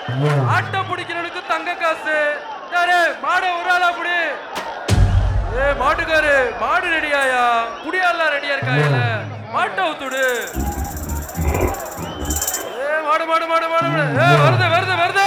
ஆட்டம் பிடிக்கிறவனுக்கு தங்க காசு யாரு மாட ஒரு ஆளா புடி ஏ மாட்டுக்காரு மாடு ரெடியாயா புடியாலாம் ரெடியா இருக்காயில மாட்டை ஊத்துடு ஏ மாடு மாடு மாடு மாடு மாடு. ஏ வருது வருது வருது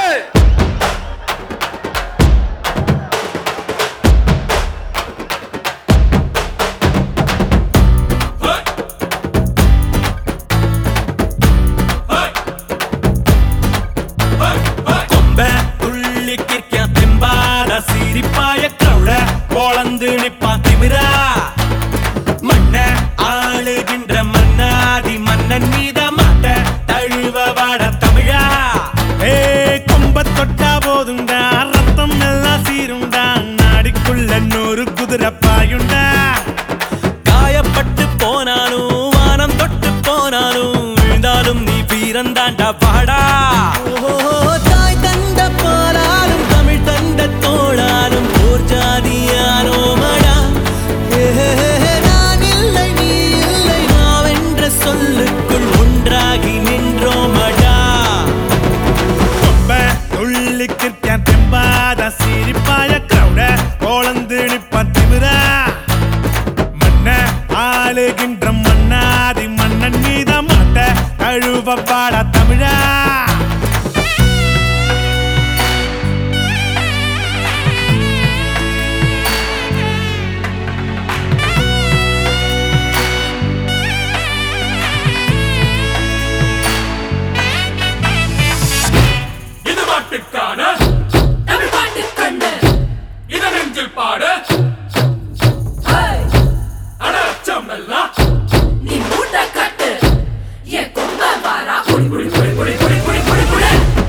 കൊമ്പ തുള്ളി കിരിക്കാൻ തെമ്പാത സിരിപ്പായ ക്രൗഡ കോളந்து നിപ്പാൻ തിമിര മണ്ണ ആളുകിன்ற മണ്ണാതി മന്നൻ மீத மாட்ட தழுவ வாட தமிழா ஏ கொம்ப தொட்டா போதுண்டா ரத்தம் எல்லாம் சீருண்டா நாடிக்குள்ள நூறு குதிரை பாயுண்டா காயப்பட்டு போனாலும் வானம் தொட்டு போனாலும் விழுந்தாலும் நீ வீரந்தாண்டா பாடா தாய் தந்த பாலாலும் தமிழ் தந்த தோளாலும் போர் ஜாதியானோ மடா நான் இல்லை நீ இல்லை நாவென்ற சொல்லுக்குள் ஒன்றாகி நின்றோமடா കൊമ്പ തുള്ളി കിരിക്കാൻ തെമ്പാത സിരിപ്പായ ക്രൗഡ കോളந்து നിപ്പാൻ തിമിര മണ്ണ ആളുകിன்ற മണ്ണാതി മണ്ണൻ மீத மாட்ட கழுவ பாட தமிழா இது மாட்டுக்கான தமிழ் பாட்டு கண்ணு இத நெஞ்சில் பாடு ஹேய், அடச்சம் எல்லாம் நீ மூட்டை கட்டு என் கொம்ப வாரா புடி புடி புடி புடி புடி புடி புடி புடி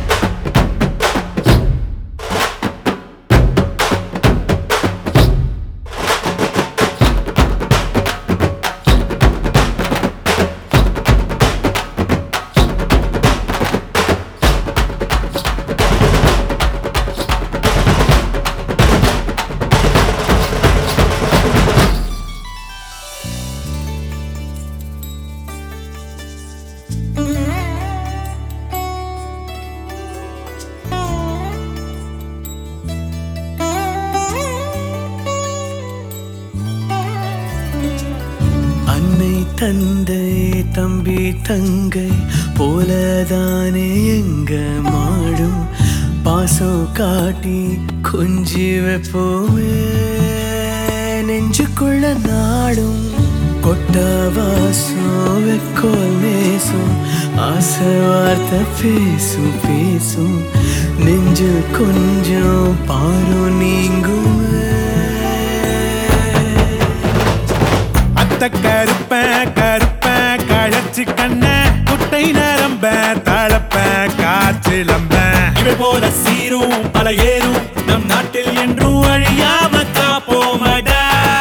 அன்னை தந்தை தம்பி தங்கை போலதானே எங்க மாடும் பாசம் காட்டி கொஞ்சி வைப்போமே நெஞ்சுக்குள்ள நாடும் கொட்ட வாசம் வெக்கோல் நேசும் ஆசை வார்த்தை பேசும் பேசும் நெஞ்சு கொஞ்சம் பாரும் நீங்குமே அத்த கருப்ப கருப்ப கழச்சி கண்ண குட்டை நரம்ப தளப்ப காற்றிலம்ப இவை போல சீரும் பல ஏறும் நம் நாட்டில் என்றும் அழியாம காப்போமடா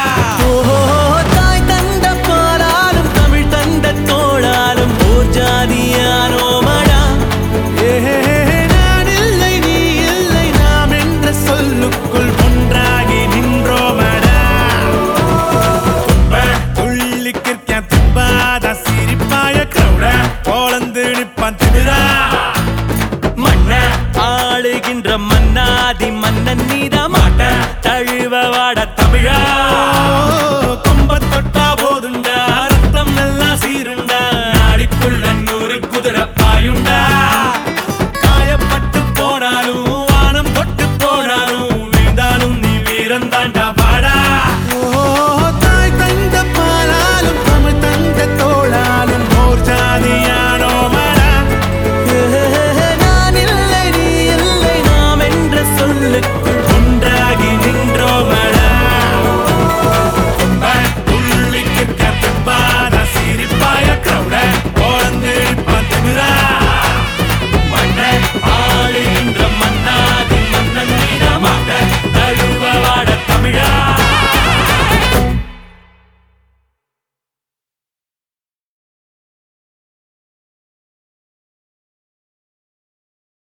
தாய் தந்த பாலாலும் தமிழ் தந்த தோளாலும் ஓர் ஜாதியானோமடா நான் இல்லை நீ இல்லை நாம் என்ற சொல்லுக்குள் ஒன்றாகி நின்றோமடா துள்ளி கிரிக்கான் தும்பாத சிரிப்பாய கிரௌட கோலந்து நிப்பான் திமிரா மண்ண ஆளுகின்ற மன்னாதி மன்னன் நீத மாட்ட தழுவ வாட தமிழா